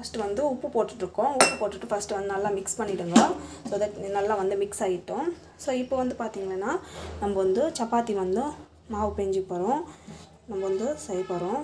first வந்து உப்பு போட்டுட்ருக்கோம் உப்பு போட்டுட்டு ஃபஸ்ட்டு வந்து நல்லா மிக்ஸ் பண்ணிவிடுங்க ஸோ தட் நல்லா வந்து மிக்ஸ் ஆகிட்டோம் ஸோ இப்போ வந்து பார்த்திங்கன்னா நம்ம வந்து சப்பாத்தி வந்து மாவு பெஞ்சு போகிறோம் நம்ம வந்து செய்ய போகிறோம்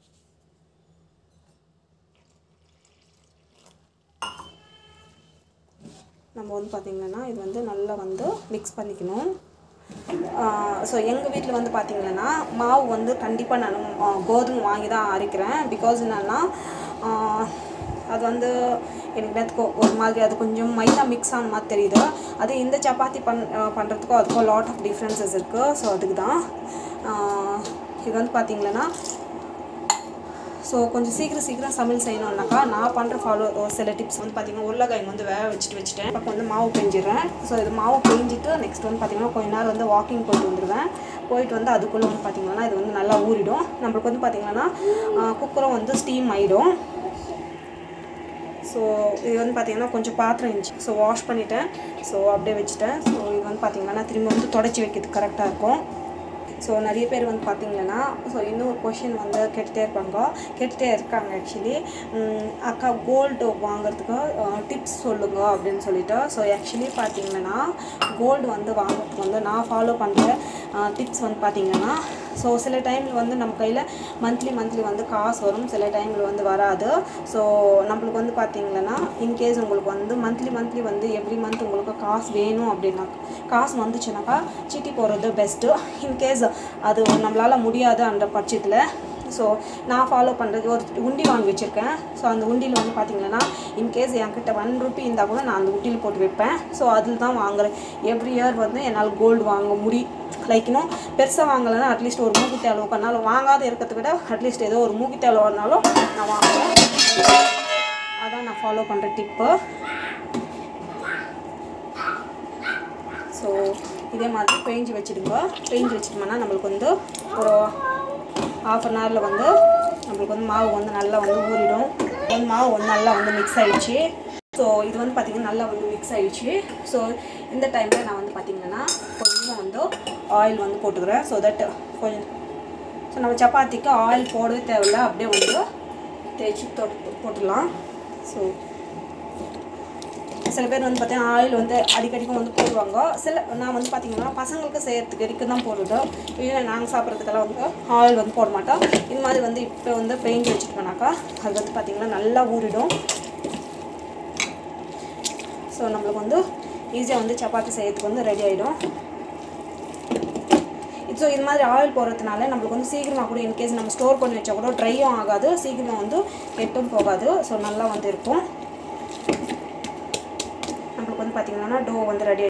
நம்ம வந்து பார்த்திங்கன்னா இது வந்து நல்லா வந்து மிக்ஸ் பண்ணிக்கணும் ஸோ எங்கள் வீட்டில் வந்து பார்த்திங்கன்னா மாவு வந்து கண்டிப்பாக நான் ஆ, கோதுமை வாங்கி தான் அரைக்கிறேன் பிகாஸ் என்னென்னா அது வந்து எனக்கு நேற்றுக்கு ஒரு மாதிரி அது கொஞ்சம் மைதா மிக்ஸ் ஆன மாதிரி தெரியுது அது இந்த சப்பாத்தி பண் ஆ, பண்ணுறதுக்கும் அதுக்கும் லாட் ஆஃப் டிஃப்ரென்சஸ் இருக்குது ஸோ அதுக்கு தான் ஆ, இது வந்து பார்த்திங்கன்னா ஸோ கொஞ்சம் சீக்கிரம் சீக்கிரம் சமையல் செய்யணுன்னாக்கா நான் பண்ணுற ஃபாலோ சில டிப்ஸ் வந்து பார்த்திங்கன்னா உருளைக்கிழங்கு வந்து வேக வச்சுட்டு வச்சுட்டேன் பக்கம் வந்து மாவு பெஞ்சிடுறேன் ஸோ இது மாவு பெஞ்சிட்டு நெக்ஸ்ட் வந்து பார்த்திங்கன்னா கொஞ்ச நேரம் வந்து வாக்கிங் போயிட்டு வந்துடுவேன் போயிட்டு வந்து அதுக்குள்ளே வந்து பார்த்திங்கன்னா இது வந்து நல்லா ஊறிடும் நம்மளுக்கு வந்து பார்த்திங்கன்னா குக்கரும் வந்து ஸ்டீம் ஆகிடும் ஸோ இது வந்து பார்த்திங்கன்னா கொஞ்சம் பாத்திரம் இருந்துச்சு ஸோ வாஷ் பண்ணிட்டேன் ஸோ அப்படியே வச்சுட்டேன் ஸோ இது வந்து பார்த்திங்கன்னா திரும்ப வந்து தொடச்சி வைக்கிறதுக்கு கரெக்டாக இருக்கும் ஸோ நிறைய பேர் வந்து பார்த்தீங்கன்னா ஸோ இன்னொரு கொஷின் வந்து கேட்டுகிட்டே இருப்பாங்க கேட்டுகிட்டே இருக்காங்க ஆக்சுவலி அக்கா கோல்டு வாங்குறதுக்கு டிப்ஸ் சொல்லுங்க அப்படின்னு சொல்லிட்டு ஸோ ஆக்சுவலி பார்த்தீங்கன்னா கோல்டு வந்து வாங்குறதுக்கு வந்து நான் ஃபாலோ பண்ணுற டிப்ஸ் வந்து பார்த்தீங்கன்னா ஸோ சில டைமில் வந்து நம்ம கையில் மந்த்லி மந்த்லி வந்து காசு வரும் சில டைமில் வந்து வராது ஸோ நம்மளுக்கு வந்து பார்த்தீங்கன்னா இன்கேஸ் உங்களுக்கு வந்து மந்த்லி மந்த்லி வந்து எவ்ரி மந்த் உங்களுக்கு காசு வேணும் அப்படின்னா காசு வந்துச்சுனாக்கா சிட்டி போடுறது பெஸ்ட்டு இன்கேஸ் அது நம்மளால் முடியாது அந்த பட்சத்தில் ஸோ நான் ஃபாலோ பண்ணுறது ஒரு உண்டி வாங்கி வச்சுருக்கேன் ஸோ அந்த உண்டியில் வந்து பார்த்தீங்கன்னா இன்கேஸ் என்கிட்ட ஒன் ருபி இருந்தால் கூட நான் அந்த உண்டியில் போட்டு வைப்பேன் ஸோ அதில் தான் வாங்குறேன் எவ்ரி இயர் வந்து என்னால் கோல்டு வாங்க முடி லைக் இன்னும் பெருசாக வாங்கலைன்னா அட்லீஸ்ட் ஒரு மூக்குத்தி அளவுக்குனாலும் வாங்காத இருக்கிறத விட அட்லீஸ்ட் ஏதோ ஒரு மூக்குத்தி அளவுனாலும் நான் வாங்குவேன் அதான் நான் ஃபாலோ பண்ணுற டிப்பு ஸோ இதே மாதிரி பெயிஞ்சு வச்சுடுங்க பெயிஞ்சு வச்சுட்டோம்னா நம்மளுக்கு வந்து ஒரு ஹாஃப் அன் ஹவரில் வந்து நம்மளுக்கு வந்து மாவு வந்து நல்லா வந்து ஊறிடும் வந்து மாவு வந்து நல்லா வந்து மிக்ஸ் ஆயிடுச்சு ஸோ இது வந்து பார்த்திங்கன்னா நல்லா வந்து மிக்ஸ் ஆயிடுச்சு ஸோ இந்த டைமில் நான் வந்து பார்த்திங்கன்னா கொஞ்சம் வந்து ஆயில் வந்து போட்டுக்கிறேன் ஸோ தட் கொஞ்சம் ஸோ நம்ம சப்பாத்திக்கு ஆயில் போடவே தேவையில்ல அப்படியே வந்து தேய்ச்சி தொட்டு போட்டுடலாம் ஸோ சில பேர் வந்து பார்த்தீங்கன்னா ஆயில் வந்து அடிக்கடிக்கும் வந்து போடுவாங்க சில நான் வந்து பார்த்தீங்கன்னா பசங்களுக்கு செய்யறதுக்கு வரைக்கும் தான் போடுறது இல்லை நாங்கள் சாப்பிட்றதுக்கெல்லாம் வந்து ஆயில் வந்து போட மாட்டோம் இந்த மாதிரி வந்து இப்போ வந்து பெயிண்ட் வச்சுட்டு போனாக்கா அது வந்து பார்த்திங்கன்னா நல்லா ஊறிடும் ஸோ நம்மளுக்கு வந்து ஈஸியாக வந்து சப்பாத்தி செய்யறதுக்கு வந்து ரெடி ஆகிடும் ஸோ இது மாதிரி ஆயில் போடுறதுனால நம்மளுக்கு வந்து சீக்கிரமாக கூட இன்கேஸ் நம்ம ஸ்டோர் பண்ணி வச்சா கூட ட்ரையும் ஆகாது சீக்கிரமாக வந்து கெட்டும் போகாது ஸோ நல்லா வந்து இருக்கும் நம்மளுக்கு வந்து பார்த்திங்கன்னா டோ வந்து ரெடி